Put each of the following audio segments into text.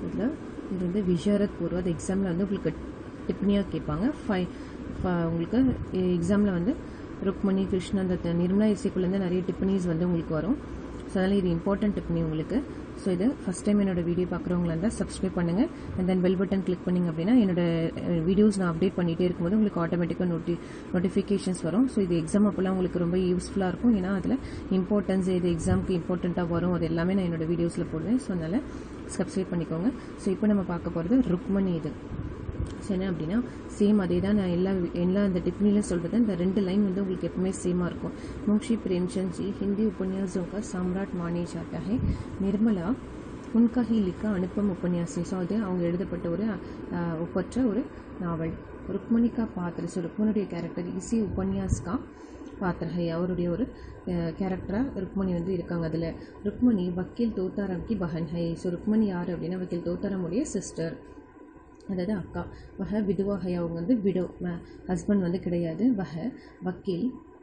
இதில் இது வந்து விஷாரத் பூர்வ அது எக்ஸாமில் வந்து உங்களுக்கு டிப்னியாக கேட்பாங்க ஃபை உங்களுக்கு எக்ஸாமில் வந்து ருக்மணி கிருஷ்ணா அந்த த- நிர்மலா இசைக்குள்ளேருந்து நிறைய டிப்பனிஸ் வந்து உங்களுக்கு வரும் ஸோ அதனால் இது இம்பார்ட்டன்ட் டிப்னி உங்களுக்கு ஸோ இது ஃபஸ்ட் டைம் என்னோட வீடியோ பார்க்குறவங்களா இருந்தால் சப்ஸ்கிரைப் பண்ணுங்கள் and then bell button click பண்ணிங்க அப்படின்னா என்னோட வீடியோஸ் நான் அப்டேட் பண்ணிகிட்டே இருக்கும்போது உங்களுக்கு ஆட்டோமேட்டிக்காக நோட்டி நோட்டிஃபிகேஷன்ஸ் வரும் ஸோ இது எக்ஸாம் அப்போல்லாம் உங்களுக்கு ரொம்ப யூஸ்ஃபுல்லாக இருக்கும் ஏன்னா அதில் இம்பார்ட்டன்ஸ் இது எக்ஸாமுக்கு இம்பார்ட்டண்ட்டாக வரும் அது எல்லாமே நான் என்னோட வீடியோஸில் போடுவேன் ஸோ அதனால் சப்ஸ்கிரைப் பண்ணிக்கோங்க ஸோ இப்போ நம்ம பார்க்க போகிறது ருக்மணி இது ஸோ என்ன அப்படின்னா சேம் அதே தான் நான் எல்லா எல்லா இந்த டிப்னிலும் சொல்கிறது இந்த ரெண்டு லைன் வந்து உங்களுக்கு எப்பவுமே சேமாக இருக்கும் முன்ஷி பிரேம்சந்த் ஜி ஹிந்தி उपन्यासों का सम्राट माने जाता है நிர்மலா உன்கா ஹி லிக்கா அனுப்பம் உபன்யாசி ஸோ அது அவங்க எழுதப்பட்ட ஒரு அஹ், ஒப்பற்ற ஒரு நாவல் ருக்மணி கா பாத்திர ஸோ ருக்மணியுடைய கேரக்டர் இசி உபன்யாஸ் கா பாத்திரஹை அவருடைய ஒரு கேரக்டராக ருக்மணி வந்து இருக்காங்க அதில் ருக்மணி வக்கீல் தோத்தாராம் கி பஹன் ஹை ஸோ ருக்மணி யார் அப்படின்னா வக்கீல் தோத்தாராமுடைய சிஸ்டர் அதாவது அக்கா வஹ விதுவா ஹை அவங்க வந்து விடோ ஹஸ்பண்ட் வந்து கிடையாது வஹ வக்கீல்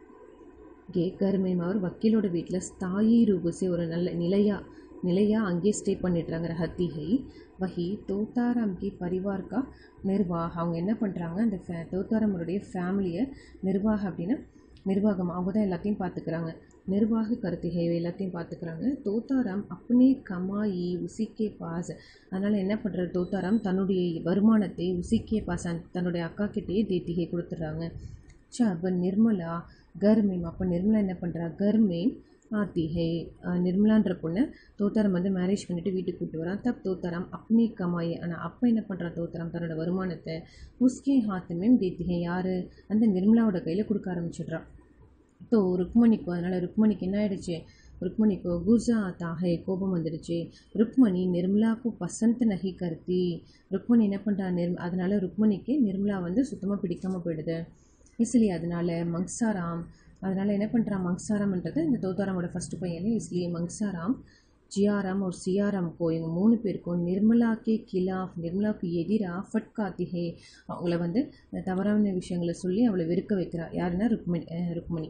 கே கருமேம் அவர் வக்கீலோட வீட்டில் ஸ்தாயி ரூபசே ஒரு நல்ல நிலையா நிலையா அங்கேயே ஸ்டே பண்ணிடுறாங்க ரஹத்தி ஹை வஹி தோத்தாராம் கி பரிவார்கா நிர்வாக அவங்க என்ன பண்ணுறாங்க அந்த ஃபே தோத்தாராமருடைய ஃபேமிலியை நிர்வாக அப்படின்னா நிர்வாகம் அவங்க தான் எல்லாத்தையும் பார்த்துக்கிறாங்க நிர்வாக கருத்துகை எல்லாத்தையும் பார்த்துக்கிறாங்க தோத்தாராம் அப்பனே கமாயி உசிக்கே பாஸ் அதனால் என்ன பண்ணுறாரு தோத்தாராம் தன்னுடைய வருமானத்தை உசிக்கே பாஸ் அந்த- தன்னுடைய அக்கா கிட்டேயே தேத்திகை கொடுத்துட்றாங்க அப்போ நிர்மலா கர்மேம் அப்போ நிர்மலா என்ன பண்ணுறா கர்மேம் ஆத்திகை அஹ் நிர்மலான்ற பொண்ணு தோத்தாரம் வந்து மேரேஜ் பண்ணிட்டு வீட்டுக்கு கூப்பிட்டு வரான் தப் தோத்தாராம் அப்பனே கமாயி ஆனால் அப்போ என்ன பண்ணுறான் தோத்தாராம் தன்னோட வருமானத்தை உஸ்கே ஹாத்துமேம் தேத்திகை யார் அந்த நிர்மலாவோட கையில் கொடுக்க ஆரம்பிச்சிடுறான் ஸோ ருக்மணிக்கு அதனால் ருக்மணிக்கு என்ன ஆயிடுச்சு ருக்மணிக்கு குர்ஜா தாகை கோபம் வந்துடுச்சு ருக்மணி நிர்மலாக்கு பசந்த் நகி கருத்தி ருக்மணி என்ன பண்ணுறா நிர்ம அதனால் ருக்மணிக்கு நிர்மலா வந்து சுத்தமாக பிடிக்காம போயிடுது இஸ்லி அதனால் மங்சாராம் அதனால் என்ன பண்ணுறான் மங்சாராம்ன்றது இந்த தோத்தாராமோட ஃபஸ்ட்டு பையன் இஸ்லியே மங்சாராம் ஜியாராம் ஒரு சியாராம்க்கோ இவங்க மூணு பேருக்கும் நிர்மலாக்கே கிலாஃப் நிர்மலாவுக்கு எதிராக ஃபட்காத்திகே அவங்கள வந்து தவறான விஷயங்களை சொல்லி அவளை வெறுக்க வைக்கிறா யாருன்னா ருக்மணி அஹ் ருக்மணி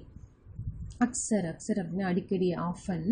அக்சர் அக்சர் அப்படின்னா அடிக்கடி ஆஃபன்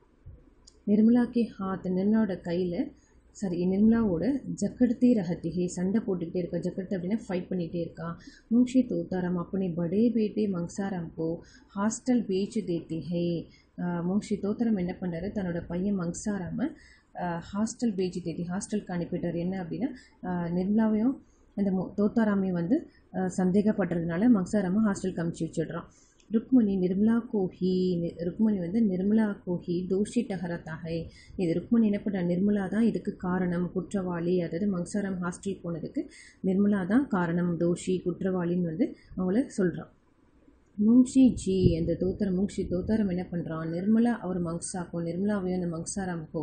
நிர்மலா கே ஹாத் நிர்மலாவோட கையில் சாரி நிர்மலாவோட ஜக்கடுத்தே ரகத்திகே சண்டை போட்டுக்கிட்டே இருக்கா ஜக்கடுத்து அப்படின்னா ஃபைட் பண்ணிகிட்டே இருக்கா முன்ஷி தோத்தாராம் அப்பனே படே பேட்டே மங்சாராம் கோ ஹாஸ்டல் பேச்சு தேத்தி ஹே முன்ஷி தோத்தாரம் என்ன பண்ணுறாரு தன்னோட பையன் மங்சாராம ஹாஸ்டல் பேச்சு தேத்தி ஹாஸ்டலுக்கு அனுப்பிட்டார் என்ன அப்படின்னா ஆஹ் நிர்மலாவையும் அந்த மு- தோத்தாராமையும் வந்து ஆஹ் சந்தேகப்படுறதுனால மங்சாராம ஹாஸ்டலுக்கு அனுப்பிச்சி வச்சிடுறான் ருக்மணி நிர்மலா கோஹி நி- ருக்மணி வந்து நிர்மலா கோஹி தோஷி டஹரத்தாகை இது ருக்மணி என்ன பண்ணுறா நிர்மலா தான் இதுக்கு காரணம் குற்றவாளி அதாவது மங்சாரம் ஹாஸ்டல் போனதுக்கு நிர்மலா தான் காரணம் தோஷி குற்றவாளின்னு வந்து அவங்கள சொல்கிறான் முன்ஷி ஜி அந்த தோத்தரம் முன்ஷி தோத்தாரம் என்ன பண்ணுறான் நிர்மலா அவர் மங்சாக்கோ நிர்மலாவையும் அந்த மங்சாராமுக்கோ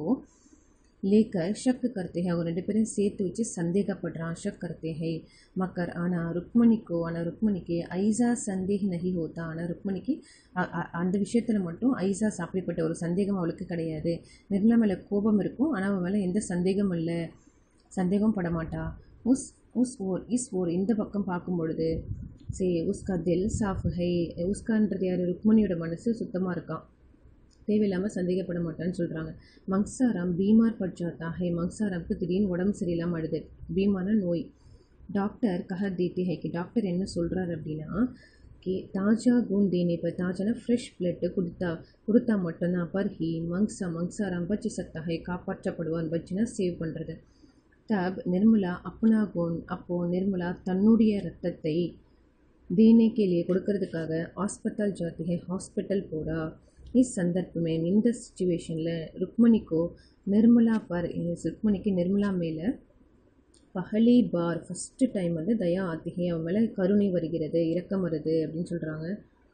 லேக்கர் ஷக் करते हैं அவங்க ரெண்டு பேரும் சேர்த்து வச்சு சந்தேகப்படுறான் ஷக் करते हैं மக்கர் ஆனால் ருக்மணிக்கோ ஆனால் ருக்மணிக்கு ஐசா சந்தேக நகி ஹோத்தா ஆனால் ருக்மணிக்கு அ- அ- அந்த விஷயத்தில் மட்டும் ஐசாஸ் அப்படிப்பட்ட ஒரு சந்தேகம் அவளுக்கு கிடையாது நிர்மலா மேலே கோபம் இருக்கும் ஆனால் அவன் மேலே எந்த சந்தேகமும் இல்லை சந்தேகம் பட மாட்டா உஸ் உஸ் ஓர் இஸ் ஓர் இந்த பக்கம் பார்க்கும் பொழுது சே உஸ்கா தில் சாஃப் ஹை உஸ்கான்றது யார் ருக்மணியோட மனசு சுத்தமாக இருக்கான் தேவையில்லாமல் சந்தேகப்பட மாட்டான்னு சொல்கிறாங்க மங்சாராம் பீமார் பட்சாத்தா ஹே மங்சாராம்க்கு திடீர்னு உடம்பு சரியில்லாமல் அழுது பீமான நோய் டாக்டர் கஹ தேத்தி ஹைக்கு டாக்டர் என்ன சொல்கிறார் அப்படின்னா கே தாஜா கூன் தேனே இப்போ தாஜானா ஃப்ரெஷ் பிளட்டு கொடுத்தா கொடுத்தா மட்டும்தான் பர் ஹி மங்சா மங்சாராம் பச்சி சத்தா ஹை காப்பாற்றப்படுவான் பச்சினா சேவ் பண்ணுறது தப் நிர்மலா அப்னா குண் அப்போது நிர்மலா தன்னுடைய ரத்தத்தை देने के लिए கொடுக்கறதுக்காக ஹாஸ்பிட்டல் जाती है ஹாஸ்பிட்டல் போகிறா इस संदर्भ में இந்த சுச்சுவேஷனில் ருக்மணிக்கோ நிர்மலா பர் ருக்மணிக்கு நிர்மலா மேலே பஹலி பார் ஃபஸ்ட்டு டைம் வந்து தயா ஆத்திகை அவன் மேலே கருணை வருகிறது இரக்கம் வருது அப்படின்னு சொல்கிறாங்க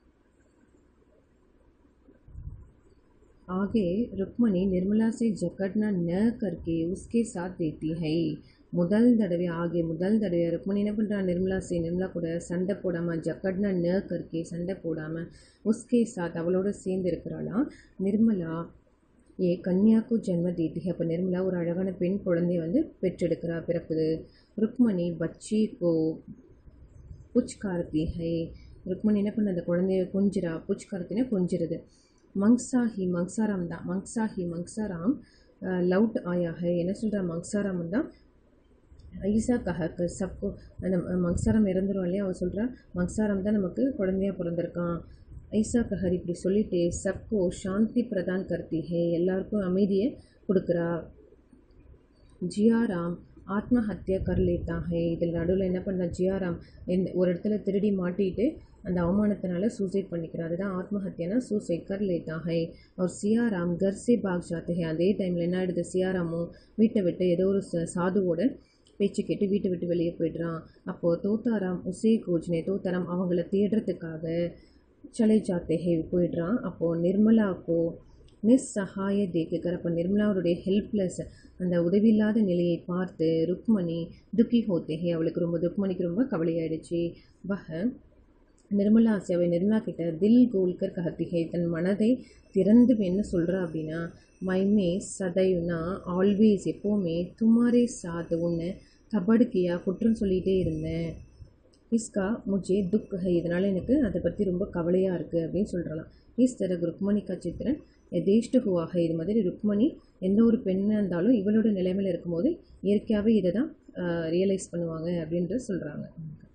आगे रुक्मणी निर्मला से जकड़ना न करके उसके साथ देती है முதல் தடவை ஆகிய முதல் தடவை ருக்மணி என்ன பண்ணுறா நிர்மலா சே நிர்மலா கூட சண்டை போடாமல் ஜக்கட்னா ந கற்கே சண்டை போடாமல் உஸ்கே சாத் அவளோட சேர்ந்து இருக்கிறாளாம் நிர்மலா ஏ கன்யாக்கு ஜென்ம தேதி அப்போ நிர்மலா ஒரு அழகான பெண் குழந்தைய வந்து பெற்றெடுக்கிறா பிறக்குது ருக்மணி பச்சி கோ புச்காரத்தி ஹை ருக்மணி என்ன பண்ண அந்த குழந்தைய கொஞ்சிரா புச்காரத்தினா கொஞ்சிருது மங்சாஹி மங்சாராம் தான் மங்சாஹி மங்சாராம் லவுட் ஆயாக என்ன சொல்கிறா மங்சாராம் தான் ஐசா கஹக்கு சப்கோ அந்த மங்சாரம் இறந்துரும் இல்லையா அவள் சொல்கிறா மங்சாரம் தான் நமக்கு குழந்தையா பிறந்திருக்கான் ஐசா கஹர் இப்படி சொல்லிட்டு சப்கோ சாந்தி பிரதான் கர்த்தி ஹே எல்லாருக்கும் அமைதியை கொடுக்குறா ஜியாராம் ஆத்மஹத்யா கர் லேத்தா ஹே இதில் நடுவில் என்ன பண்ண ஜியாராம் எந்த ஒரு இடத்துல திருடி மாட்டிட்டு அந்த அவமானத்தினால சூசைட் பண்ணிக்கிறார் அதுதான் ஆத்மஹத்யானா சூசைட் கர் லேத்தா ஹே அவர் சியாராம் கர் சே பாக் ஜாते ஹே அதே டைமில் என்ன ஆயிடுது சியாராமும் வீட்டை விட்டு ஏதோ ஒரு ச- சாதுவோட பேச்சு கேட்டு வீட்டை விட்டு வெளியே போயிடுறான் அப்போது தோத்தாராம் உசே கோஜ்னே தோத்தாராம் அவங்கள தேடுறதுக்காக சலை ஜாத்தே ஹே போயிடுறான் அப்போது நிர்மலாக்கோ நிஸ்ஸகாய தேக்குக்கர் அப்போ நிர்மலாவுடைய ஹெல்ப்லெஸ் அந்த உதவியில்லாத நிலையை பார்த்து ருக்மணி துக்கி ஹோத்தே ஹே அவளுக்கு ரொம்ப ருக்மணிக்கு ரொம்ப கவலையாயிடுச்சு வஹ நிர்மலா से அவள் நிர்மலா கிட்ட தில் கோல்கர் கஹத்திகை தன் மனதை திறந்து என்ன சொல்கிறா அப்படின்னா மைமே சதையுனா ஆல்வேஸ் எப்போவுமே துமாரே சாத் உன்னை கபடுக்கியா குற்றம் சொல்லிகிட்டே இருந்தேன் இஸ்கா முஜே துக் ஹை இதனால் எனக்கு அதை பற்றி ரொம்ப கவலையாக இருக்குது அப்படின்னு சொல்கிறலாம் இஸ் தரக் ருக்மணி கா சித்திரன் எதேஷ்ட ஹுவாக இது மாதிரி ருக்மணி எந்த ஒரு பெண்ணாக இருந்தாலும் இவளோட நிலைமையில் இருக்கும்போது இயற்கையாகவே இதை தான் ரியலைஸ் பண்ணுவாங்க அப்படின்ட்டு சொல்கிறாங்க